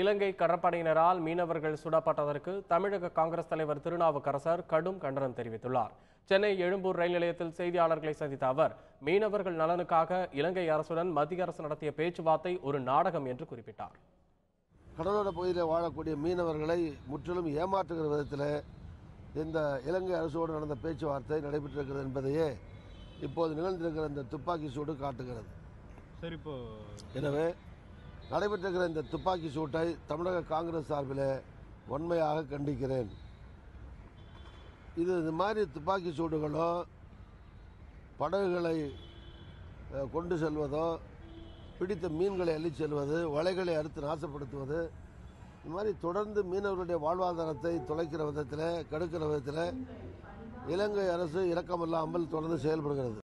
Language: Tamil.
இலங்கை கடற்படையினரால் மீனவர்கள் சுடப்பட்டதற்கு தமிழக காங்கிரஸ் தலைவர் திருநாவுக்கரசர் கடும் கண்டனம் தெரிவித்துள்ளார் சென்னை எழும்பூர் ரயில் நிலையத்தில் செய்தியாளர்களை சந்தித்த அவர் மீனவர்கள் நலனுக்காக இலங்கை அரசுடன் மத்திய அரசு நடத்திய பேச்சுவார்த்தை ஒரு நாடகம் என்று குறிப்பிட்டார் கடலோர பகுதியில் வாழக்கூடிய மீனவர்களை முற்றிலும் ஏமாற்றுகிற விதத்தில் இந்த இலங்கை அரசோடு நடந்த பேச்சுவார்த்தை நடைபெற்றிருக்கிறது என்பதையே இப்போது நிகழ்ந்திருக்கிற இந்த துப்பாக்கி சூடு காட்டுகிறது சார் இப்போ எனவே நடைபெற்றிருக்கிற இந்த துப்பாக்கி சூட்டை தமிழக காங்கிரஸ் சார்பில் வன்மையாக கண்டிக்கிறேன் இது இந்த மாதிரி துப்பாக்கி சூடுகளோ படகுகளை அஹ், கொண்டு செல்வதோ பிடித்த மீன்களை அள்ளிச் செல்வது வலைகளை அறுத்து நாசப்படுத்துவது இந்த மாதிரி தொடர்ந்து மீனவர்களுடைய வாழ்வாதாரத்தை தொலைக்கிற விதத்தில் கெடுக்கிற விதத்தில் இலங்கை அரசு இரக்கமில்லாமல் தொடர்ந்து செயல்படுகிறது